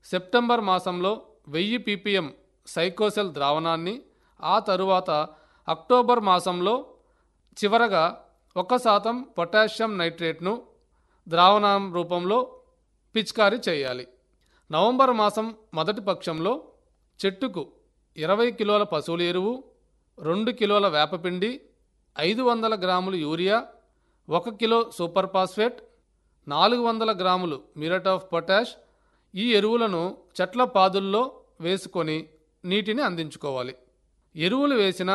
September మాసంలో వెయ్యి ppm Cycocel ద్రావణాన్ని ఆ తరువాత అక్టోబర్ మాసంలో చివరగా ఒక శాతం పొటాషియం నైట్రేట్ను ద్రావణం రూపంలో పిచికారీ చేయాలి నవంబర్ మాసం మొదటి పక్షంలో చెట్టుకు ఇరవై కిలోల పశువుల ఎరువు రెండు కిలోల వేపపిండి ఐదు వందల గ్రాములు యూరియా ఒక కిలో సూపర్ ఫాస్ఫేట్ నాలుగు వందల గ్రాములు మ్యూరేట్ ఆఫ్ పొటాష్ ఈ ఎరువులను చెట్ల పాదుల్లో వేసుకొని నీటిని అందించుకోవాలి ఎరువులు వేసిన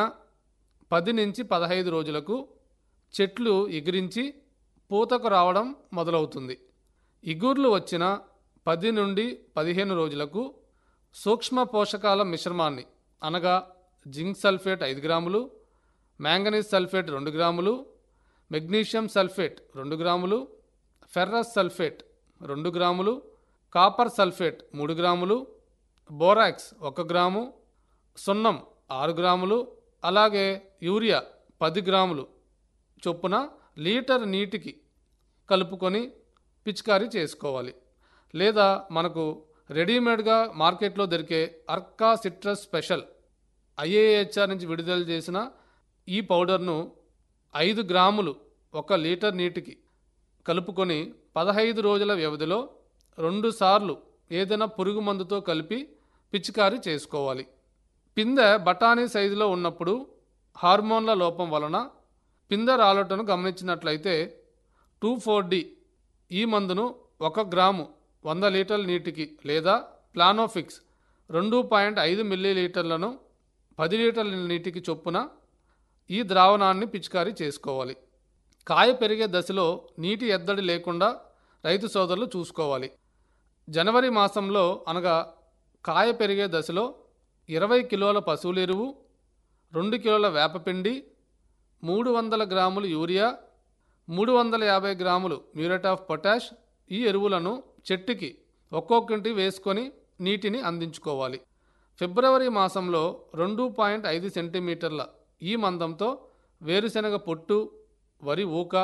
పది నుంచి పదహైదు రోజులకు చెట్లు ఎగిరించి పూతకు రావడం మొదలవుతుంది ఇగుర్లు వచ్చిన పది నుండి పదిహేను రోజులకు సూక్ష్మ పోషకాల మిశ్రమాన్ని అనగా జింక్ సల్ఫేట్ ఐదు గ్రాములు మ్యాంగనీస్ సల్ఫేట్ రెండు గ్రాములు మెగ్నీషియం సల్ఫేట్ రెండు గ్రాములు ఫెర్రస్ సల్ఫేట్ రెండు గ్రాములు కాపర్ సల్ఫేట్ మూడు గ్రాములు బోరాక్స్ ఒక గ్రాము సున్నం ఆరు గ్రాములు అలాగే యూరియా పది గ్రాములు చొప్పున లీటర్ నీటికి కలుపుకొని పిచికారీ చేసుకోవాలి లేదా మనకు రెడీమేడ్గా మార్కెట్లో దొరికే అర్కా సిట్రస్ స్పెషల్ ఐఏహెచ్ఆర్ నుంచి విడుదల చేసిన ఈ పౌడర్ను ఐదు గ్రాములు ఒక లీటర్ నీటికి కలుపుకొని పదహైదు రోజుల వ్యవధిలో రెండుసార్లు ఏదైనా పురుగు మందుతో కలిపి పిచికారీ చేసుకోవాలి పిందె బఠానీ సైజులో ఉన్నప్పుడు హార్మోన్ల లోపం వలన పిందె రాలటను గమనించినట్లయితే టూ ఫోర్ డి ఈ మందును ఒక గ్రాము వంద లీటర్ల నీటికి లేదా ప్లానోఫిక్స్ రెండు పాయింట్ ఐదు మిల్లీ లీటర్లను పది లీటర్ల నీటికి చొప్పున ఈ ద్రావణాన్ని పిచికారీ చేసుకోవాలి కాయ పెరిగే దశలో నీటి ఎద్దడి లేకుండా రైతు సోదరులు చూసుకోవాలి జనవరి మాసంలో అనగా కాయ పెరిగే దశలో ఇరవై కిలోల పశువుల ఎరువు రెండు కిలోల వేపపిండి మూడు వందల గ్రాములు యూరియా మూడు వందల యాభై గ్రాములు మ్యూరేట్ ఆఫ్ పొటాష్ ఈ ఎరువులను చెట్టుకి ఒక్కొక్కటి వేసుకొని నీటిని అందించుకోవాలి ఫిబ్రవరి మాసంలో రెండు పాయింట్ ఐదు సెంటీమీటర్ల ఈ మందంతో వేరుశనగ పొట్టు వరి ఊక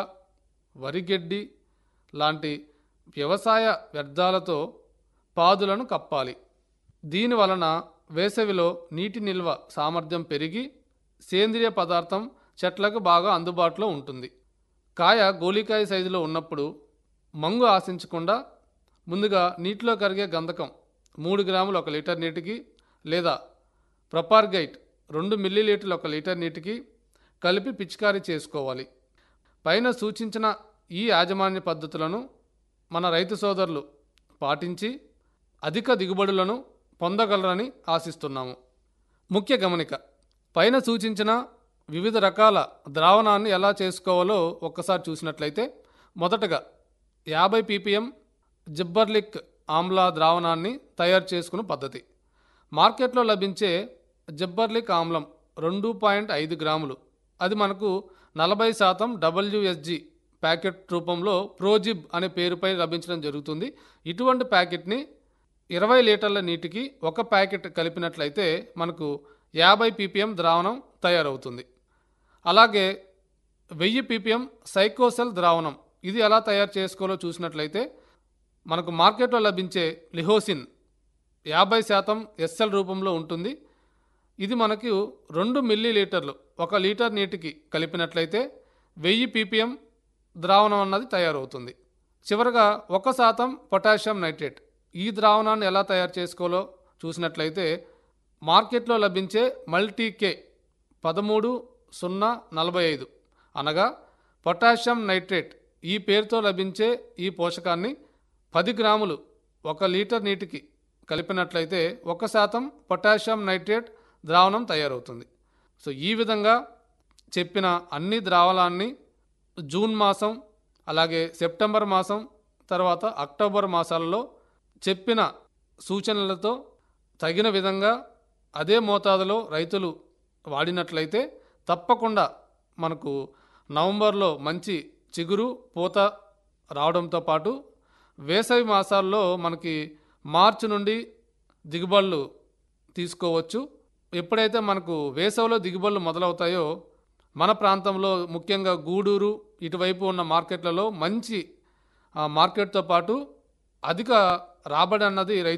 వరి గడ్డి లాంటి వ్యవసాయ వ్యర్థాలతో పాదులను కప్పాలి దీని వలన వేసవిలో నీటి నిల్వ సామర్థ్యం పెరిగి సేంద్రియ పదార్థం చెట్లకు బాగా అందుబాటులో ఉంటుంది కాయ గోలికాయ సైజులో ఉన్నప్పుడు మంగు ఆశించకుండా ముందుగా నీటిలో కరిగే గంధకం మూడు గ్రాములు ఒక లీటర్ నీటికి లేదా ప్రొపార్గైట్ రెండు మిల్లీలీటర్లు ఒక లీటర్ నీటికి కలిపి పిచికారీ చేసుకోవాలి పైన సూచించిన ఈ యాజమాన్య పద్ధతులను మన రైతు సోదరులు పాటించి అధిక దిగుబడులను పొందగలరని ఆశిస్తున్నాము ముఖ్య గమనిక పైన సూచించిన వివిధ రకాల ద్రావణాన్ని ఎలా చేసుకోవాలో ఒక్కసారి చూసినట్లయితే మొదటగా యాభై పీపీఎం జిబ్బర్లిక్ ఆమ్లా ద్రావణాన్ని తయారు చేసుకునే పద్ధతి మార్కెట్లో లభించే జిబ్బర్లిక్ ఆమ్లం రెండు పాయింట్ ఐదు గ్రాములు అది మనకు నలభై శాతం డబ్ల్యూఎస్జి ప్యాకెట్ రూపంలో ప్రోజిబ్ అనే పేరుపై లభించడం జరుగుతుంది ఇటువంటి ప్యాకెట్ని ఇరవై లీటర్ల నీటికి ఒక ప్యాకెట్ కలిపినట్లయితే మనకు యాభై పీపీఎం ద్రావణం తయారవుతుంది అలాగే వెయ్యి పీపీఎం సైకోసెల్ ద్రావణం ఇది ఎలా తయారు చేసుకోవాలో చూసినట్లయితే మనకు మార్కెట్లో లభించే లిహోసిన్ యాభై శాతం ఎస్ఎల్ రూపంలో ఉంటుంది ఇది మనకు రెండు మిల్లీ లీటర్లు ఒక లీటర్ నీటికి కలిపినట్లయితే వెయ్యి పీపీఎం ద్రావణం అన్నది తయారవుతుంది చివరగా ఒక శాతం పొటాషియం నైట్రేట్ ఈ ద్రావణాన్ని ఎలా తయారు చేసుకోవాలో చూసినట్లయితే మార్కెట్లో లభించే మల్టీకే పదమూడు సున్నా నలభై ఐదు అనగా పొటాషియం నైట్రేట్ ఈ పేరుతో లభించే ఈ పోషకాన్ని పది గ్రాములు ఒక లీటర్ నీటికి కలిపినట్లయితే ఒక శాతం పొటాషియం నైట్రేట్ ద్రావణం తయారవుతుంది సో ఈ విధంగా చెప్పిన అన్ని ద్రావణాన్ని జూన్ మాసం అలాగే సెప్టెంబర్ మాసం తర్వాత అక్టోబర్ మాసాలలో చెప్పిన సూచనలతో తగిన విధంగా అదే మోతాదులో రైతులు వాడినట్లయితే తప్పకుండా మనకు నవంబర్లో మంచి చిగురు పూత రావడంతో పాటు వేసవి మాసాల్లో మనకి మార్చి నుండి దిగుబడులు తీసుకోవచ్చు ఎప్పుడైతే మనకు వేసవిలో దిగుబడులు మొదలవుతాయో మన ప్రాంతంలో ముఖ్యంగా గూడూరు ఇటువైపు ఉన్న మార్కెట్లలో మంచి ఆ, మార్కెట్తో పాటు అధిక రాబడి అన్నది రైతు